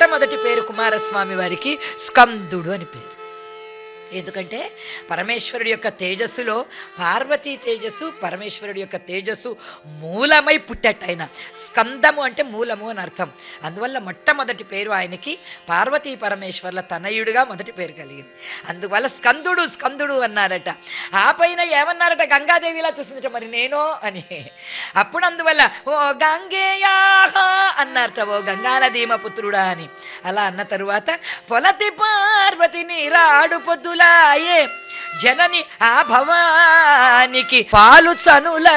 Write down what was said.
మొట్టమొదటి పేరు కుమారస్వామి వారికి స్కందుడు అని పేరు ఎందుకంటే పరమేశ్వరుడి యొక్క తేజస్సులో పార్వతీ తేజస్సు పరమేశ్వరుడి యొక్క తేజస్సు మూలమై పుట్టట ఆయన స్కందము అంటే మూలము అని అర్థం అందువల్ల మొట్టమొదటి పేరు ఆయనకి పార్వతీ పరమేశ్వర్ల తనయుడిగా మొదటి పేరు కలిగింది అందువల్ల స్కందుడు స్కందుడు అన్నారట ఆ పైన ఏమన్నారట గంగాదేవిలా చూసిందట మరి నేనో అని అప్పుడు అందువల్ల ఓ గంగేయాహ అన్నారట ఓ గంగానదీమ పుత్రుడా అని అలా అన్న తరువాత పొలతి పార్వతిని రాడు పొద్దులాయే జనని ఆ భవానికి పాలు చనుల